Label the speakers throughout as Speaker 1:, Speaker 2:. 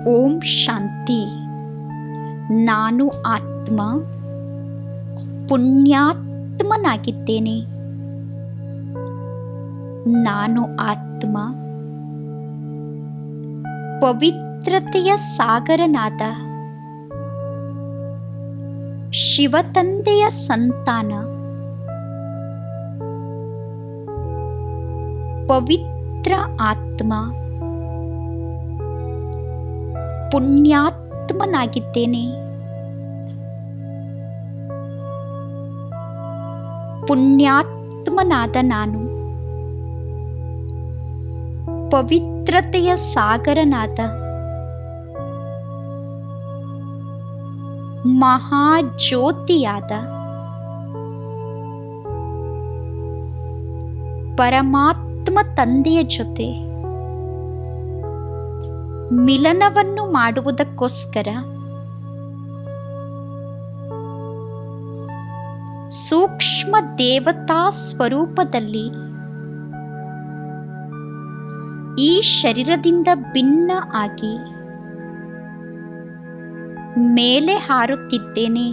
Speaker 1: ಓಂ ಶಾಂತಿ ನಾನು ಆತ್ಮ ಪುಣ್ಯಾತ್ಮನಾಗಿದ್ದೇನೆ ನಾನು ಆತ್ಮ ಪವಿತ್ರತೆಯ ಸಾಗರನಾದ ಶಿವತಂದೆಯ ಸಂತಾನ ಪವಿತ್ರ ಆತ್ಮ ಪುಣ್ಯಾತ್ಮನಾಗಿದ್ದೇನೆ ಪುಣ್ಯಾತ್ಮನಾದ ನಾನು ಪವಿತ್ರತೆಯ ಸಾಗರನಾದ ಮಹಾಜ್ಯೋತಿಯಾದ ಪರಮಾತ್ಮ ತಂದೆಯ ಜೊತೆ ಮಿಲನವನ್ನು ಮಾಡುವುದಕ್ಕೋಸ್ಕರ ಸೂಕ್ಷ್ಮ ದೇವತಾ ಸ್ವರೂಪದಲ್ಲಿ ಈ ಶರೀರದಿಂದ ಭಿನ್ನ ಆಗಿ ಮೇಲೆ ಹಾರುತ್ತಿದ್ದೇನೆ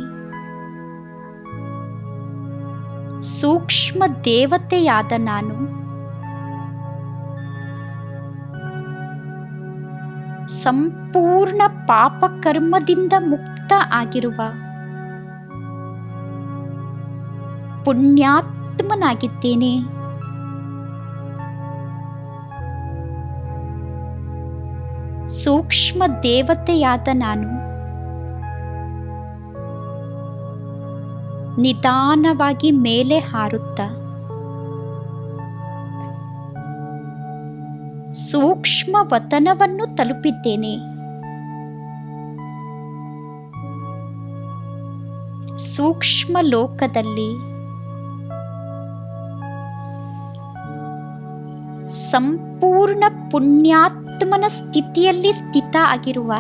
Speaker 1: ಸೂಕ್ಷ್ಮ ದೇವತೆಯಾದ ನಾನು ಸಂಪೂರ್ಣ ಪಾಪಕರ್ಮದಿಂದ ಮುಕ್ತ ಆಗಿರುವ ಪುಣ್ಯಾತ್ಮನಾಗಿದ್ದೇನೆ ಸೂಕ್ಷ್ಮ ದೇವತೆಯಾದ ನಾನು ನಿಧಾನವಾಗಿ ಮೇಲೆ ಹಾರುತ್ತ ಸೂಕ್ಷ್ಮ ವತನವನ್ನು ತಲುಪಿದ್ದೇನೆ ಸೂಕ್ಷ್ಮ ಲೋಕದಲ್ಲಿ ಸಂಪೂರ್ಣ ಪುಣ್ಯಾತ್ಮನ ಸ್ಥಿತಿಯಲ್ಲಿ ಸ್ಥಿತ ಆಗಿರುವ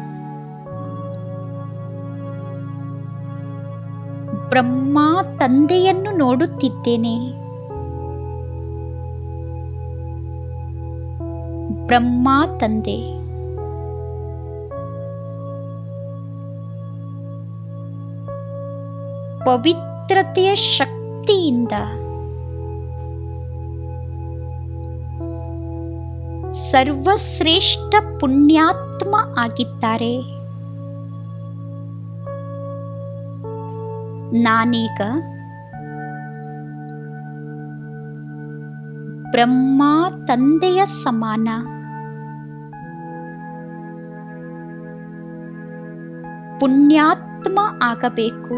Speaker 1: ಬ್ರಹ್ಮ ತಂದೆಯನ್ನು ನೋಡುತ್ತಿದ್ದೇನೆ ಬ್ರಹ್ಮ ತಂದೆ ಪವಿತ್ರತೆಯ ಶಕ್ತಿಯಿಂದ ಸರ್ವಶ್ರೇಷ್ಠ ಪುಣ್ಯಾತ್ಮ ಆಗಿದ್ದಾರೆ ನಾನೀಗ ಬ್ರಹ್ಮ ತಂದೆಯ ಸಮಾನ ಪುಣ್ಯಾತ್ಮ ಆಗಬೇಕು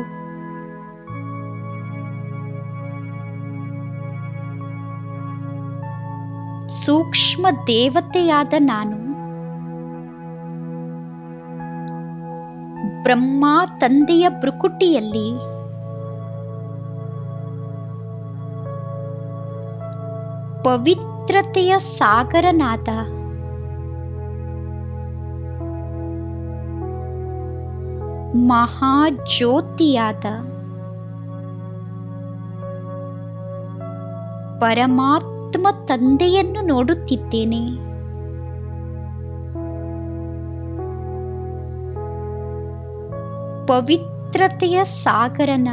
Speaker 1: ಸೂಕ್ಷ್ಮ ದೇವತೆಯಾದ ನಾನು ಬ್ರಹ್ಮ ತಂದೆಯ ಬೃಕುಟಿಯಲ್ಲಿ ಪವಿತ್ರತೆಯ ಸಾಗರನಾದ ಮಹಾಜ್ಯೋತಿಯಾದ ಪರಮಾತ್ಮ ತಂದೆಯನ್ನು ನೋಡುತ್ತಿದ್ದೇನೆ ಪವಿತ್ರತೆಯ ಸಾಗರನ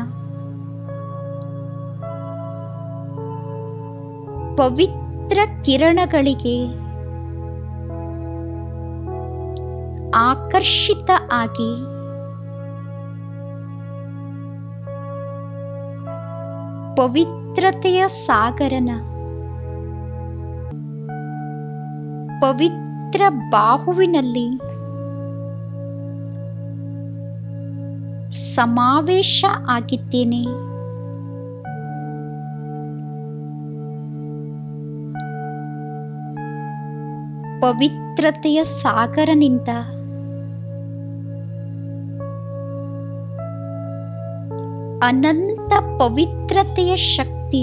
Speaker 1: ಪವಿತ್ರ ಕಿರಣಗಳಿಗೆ ಆಕರ್ಷಿತ ಆಗಿ ಪವಿತ್ರತೆಯ ಸಾಗರನ ಪವಿತ್ರ ಬಾಹುವಿನಲ್ಲಿ ಸಮಾವೇಶ ಆಗಿದ್ದೇನೆ ಪವಿತ್ರತೆಯ ಸಾಗರನಿಂದ ಅನಂತ ಪವಿತ್ರತೆಯ ಶಕ್ತಿ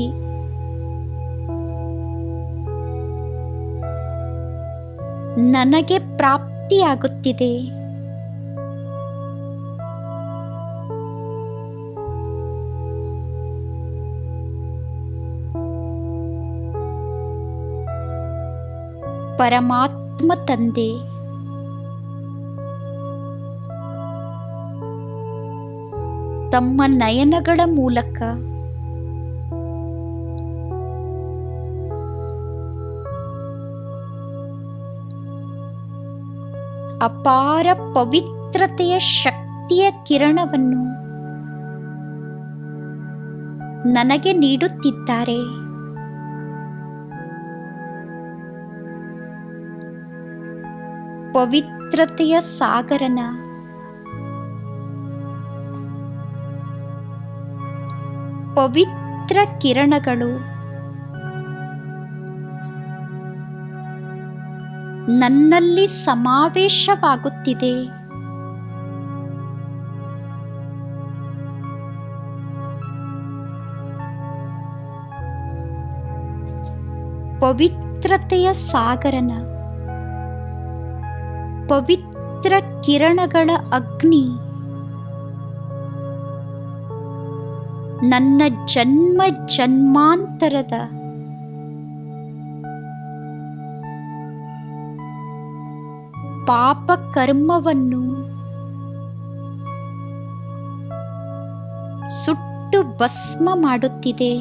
Speaker 1: ನನಗೆ ಪ್ರಾಪ್ತಿಯಾಗುತ್ತಿದೆ ಪರಮಾತ್ಮ ತಂದೆ ತಮ್ಮ ನಯನಗಳ ಮೂಲಕ ಅಪಾರ ಪವಿತ್ರತೆಯ ಶಕ್ತಿಯ ಕಿರಣವನ್ನು ನನಗೆ ನೀಡುತ್ತಿದ್ದಾರೆ ಪವಿತ್ರತೆಯ ಸಾಗರನ ಪವಿತ್ರ ಕಿರಣಗಳು ನನ್ನಲ್ಲಿ ಸಮಾವೇಶವಾಗುತ್ತಿದೆ ಪವಿತ್ರತೆಯ ಸಾಗರನ ಪವಿತ್ರ ಕಿರಣಗಳ ಅಗ್ನಿ ನನ್ನ ಜನ್ಮ ಜನ್ಮಾಂತರದ ಪಾಪ ಕರ್ಮವನ್ನು ಸುಟ್ಟು ಭಸ್ಮ ಮಾಡುತ್ತಿದೆ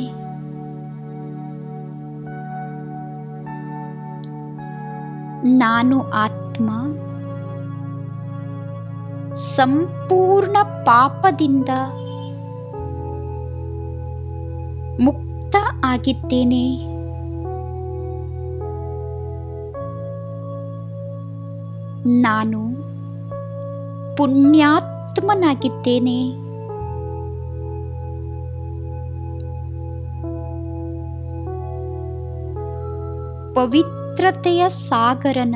Speaker 1: ನಾನು ಆತ್ಮ ಸಂಪೂರ್ಣ ಪಾಪದಿಂದ ಮುಕ್ತ ಆಗಿದ್ದೇನೆ ನಾನು ಪುಣ್ಯಾತ್ಮನಾಗಿದ್ದೇನೆ ಪವಿತ್ರತೆಯ ಸಾಗರನ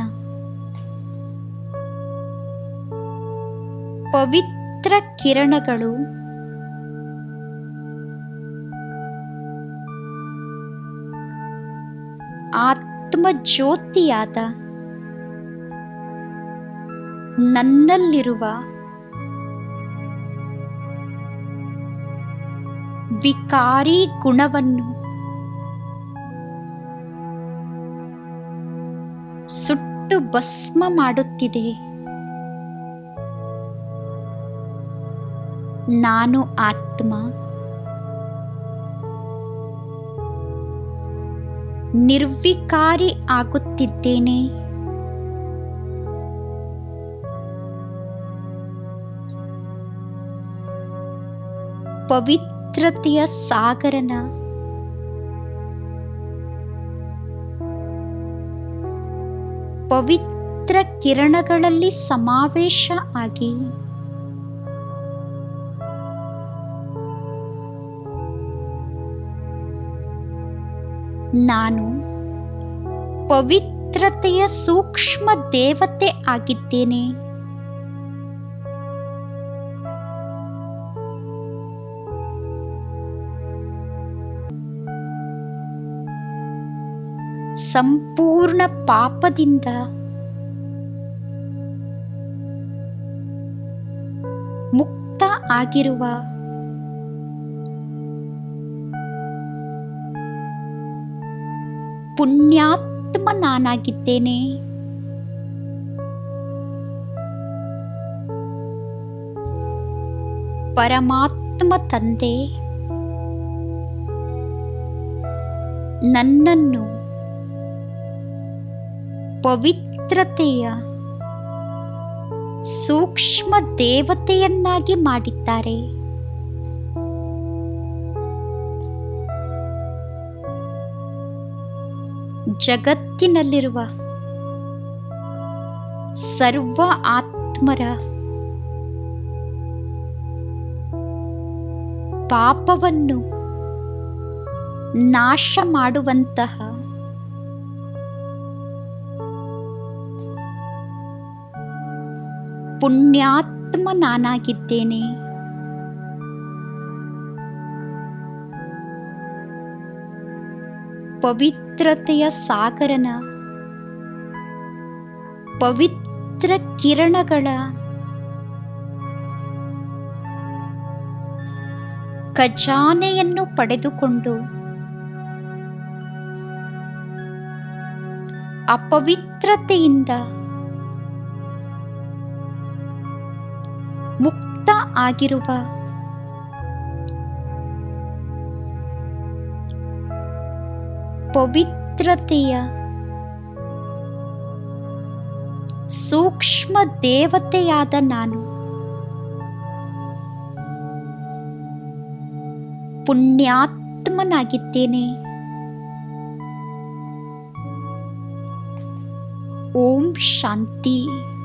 Speaker 1: ಪವಿತ್ರ ಕಿರಣಗಳು ಆತ್ಮ ಜ್ಯೋತಿಯಾದ ನನ್ನಲ್ಲಿರುವ ವಿಕಾರಿ ಗುಣವನ್ನು ಸುಟ್ಟು ಭಸ್ಮ ಮಾಡುತ್ತಿದೆ ನಾನು ಆತ್ಮ ನಿರ್ವಿಕಾರಿ ಆಗುತ್ತಿದ್ದೇನೆ ಪವಿತ್ರತೆಯ ಸಾಗರನ ಪವಿತ್ರ ಕಿರಣಗಳಲ್ಲಿ ಸಮಾವೇಶ ಆಗಿ ನಾನು ಪವಿತ್ರತೆಯ ಸೂಕ್ಷ್ಮ ದೇವತೆ ಆಗಿದ್ದೇನೆ ಸಂಪೂರ್ಣ ಪಾಪದಿಂದ ಮುಕ್ತ ಆಗಿರುವ ಪುಣ್ಯಾತ್ಮ ನಾನಾಗಿದ್ದೇನೆ ಪರಮಾತ್ಮ ತಂದೆ ನನ್ನನ್ನು ಪವಿತ್ರತೆಯ ಸೂಕ್ಷ್ಮ ದೇವತೆಯನ್ನಾಗಿ ಮಾಡಿದ್ದಾರೆ ಜಗತ್ತಿನಲ್ಲಿರುವ ಸರ್ವ ಆತ್ಮರ ಪಾಪವನ್ನು ನಾಶ ಮಾಡುವಂತಹ ಪುಣ್ಯಾತ್ಮ ನಾನಾಗಿದ್ದೇನೆ ಪವಿತ್ರತೆಯ ಸಾಗರನ ಪವಿತ್ರ ಕಿರಣಗಳ ಖಜಾನೆಯನ್ನು ಪಡೆದುಕೊಂಡು ಅಪವಿತ್ರತೆಯಿಂದ ಮುಕ್ತ ಆಗಿರುವ ಪವಿತ್ರತೆಯ ಸೂಕ್ಷ್ಮ ದೇವತೆಯಾದ ನಾನು ಪುಣ್ಯಾತ್ಮನಾಗಿದ್ದೇನೆ ಓಂ ಶಾಂತಿ